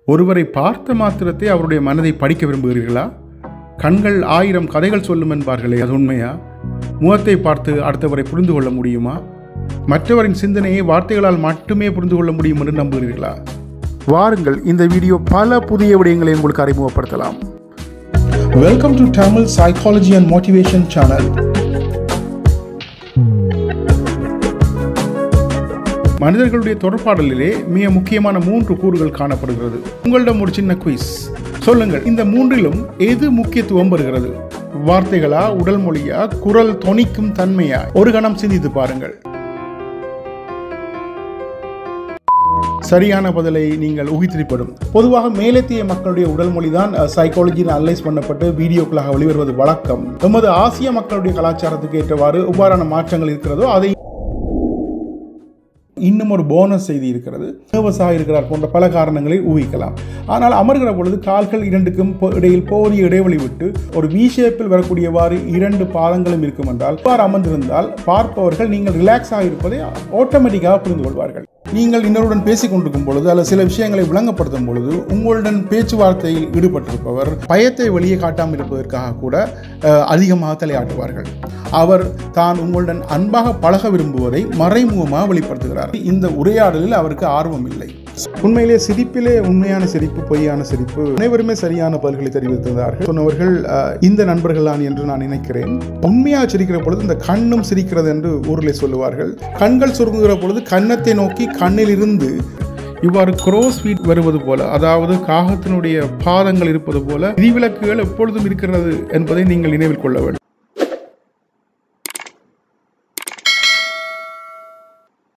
ஒருவரை பார்த்த மாத்திரத்தை அவருடைய மனதை படிக்க விரும்புகிறீர்களா கண்கள் ஆயிரம் கதைகள் சொல்லும் என்பார்களே அது உண்மையா முகத்தை பார்த்து அடுத்தவரை புரிந்து கொள்ள முடியுமா மற்றவரின் சிந்தனையை வார்த்தைகளால் மட்டுமே புரிந்து கொள்ள முடியும் என்று நம்புகிறீர்களா வாருங்கள் இந்த வீடியோ பல புதிய விடயங்களை உங்களுக்கு அறிமுகப்படுத்தலாம் welcome to Tamil psychology and motivation channel மனிதர்களுடைய தொடர்பாடலிலே மிக முக்கியமான மூன்று கூறுகள் காணப்படுகிறது உங்களிடம் ஒரு சின்ன குயிஸ் சொல்லுங்கள் இந்த மூன்றிலும் எது முக்கியத்துவம் பெறுகிறது வார்த்தைகளா உடல் மொழியா குரல் தொனிக்கும் தன்மையா ஒரு கணம் சிந்தித்து பாருங்கள் சரியான பதிலை நீங்கள் ஊகித்திருப்படும் பொதுவாக மேலத்திய மக்களுடைய உடல் மொழி தான் சைக்காலஜியில் அனலைஸ் பண்ணப்பட்டு வீடியோக்களாக வெளிவருவது வழக்கம் எமது ஆசிய மக்களுடைய கலாச்சாரத்துக்கு ஏற்றவாறு எவ்வாறான மாற்றங்கள் இருக்கிறதோ அதை இன்னும் ஒரு போனஸ் செய்தி இருக்கிறது நர்வஸாக இருக்கிறார் போன்ற பல காரணங்களை ஊகிக்கலாம் ஆனால் அமர்கிற பொழுது கால்கள் இரண்டுக்கும் பொ- இடையில் போதிய இடைவெளி விட்டு ஒரு வி ஷேப்பில் வரக்கூடியவாறு இரண்டு பாதங்களும் இருக்கும் என்றால் இவ்வாறு அமர்ந்திருந்தால் பார்ப்பவர்கள் நீங்கள் ரிலாக்ஸாக இருப்பதை ஆட்டோமேட்டிக்காக புரிந்து கொள்வார்கள் நீங்கள் இன்னொருடன் பேசிக் கொண்டிருக்கும் பொழுது அல்லது சில விஷயங்களை விளங்கப்படுத்தும் பொழுது உங்களுடன் பேச்சுவார்த்தையில் ஈடுபட்டிருப்பவர் பயத்தை வெளியே காட்டாமல் இருப்பதற்காக கூட அஹ், அதிகமாக தலையாட்டுவார்கள் அவர் தான் உங்களுடன் அன்பாக பழக விரும்புவதை மறைமுகமாக வெளிப்படுத்துகிறார் இந்த உரையாடலில் அவருக்கு ஆர்வம் இல்லை உண்மையிலே சிரிப்பிலே உண்மையான சிரிப்பு பொய்யான சிரிப்பு அனைவருமே சரியான பதில்களை தெரிவித்திருந்தார்கள் சொன்னவர்கள் அஹ், இந்த நண்பர்கள் தான் என்று நான் நினைக்கிறேன் உண்மையாக சிரிக்கிற பொழுது இந்த கண்ணும் சிரிக்கிறது என்று ஊரில் சொல்லுவார்கள் கண்கள் சுருங்குகிற பொழுது கன்னத்தை நோக்கி கண்ணில் இருந்து இவ்வாறு க்ரோஸ் ஃபீட் வருவது போல அதாவது காகத்தினுடைய பாதங்கள் இருப்பது போல விதிவிலக்குகள் எப்பொழுதும் இருக்கிறது என்பதை நீங்கள் நினைவில் கொள்ள வேண்டும்